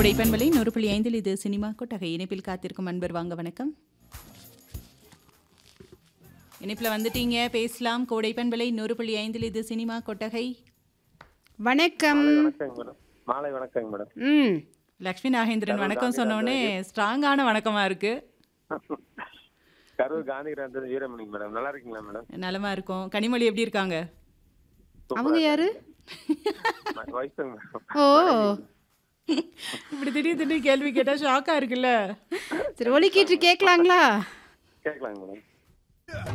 கோடை பண்பலை நூறு புள்ளி ஐந்தில் இது சினிமா கொட்டகை இணைப்பில் காத்திருக்கும் அன்பர் வாங்க வணக்கம் இணைப்பில் வந்துட்டீங்க பேசலாம் கோடை பண்பலை நூறு புள்ளி ஐந்தில் இது சினிமா கொட்டகை வணக்கம் வணக்கங்க மேடம் மாலை வணக்கங்க மேடம் ம் லக்ஷ்மி நாகேந்திரன் வணக்கம் சொன்னோடனே ஸ்ட்ராங்கான வணக்கமா இருக்கு கரூர் காந்திகிராமத்துல வீரமணிங்க மேடம் நல்லா இருக்கீங்களா மேடம் நலமா இருக்கும் கனிமொழி எப்படி இருக்காங்க அவங்க யாரு வயசுங்க மேடம் ஓ இப்படி திடீர் திடீர் கேள்வி கேட்டா ஷாக்கா இருக்குல்ல சரி ஒலிக்கிட்டு கேட்கலாங்களா கேட்கலாங்க மேடம்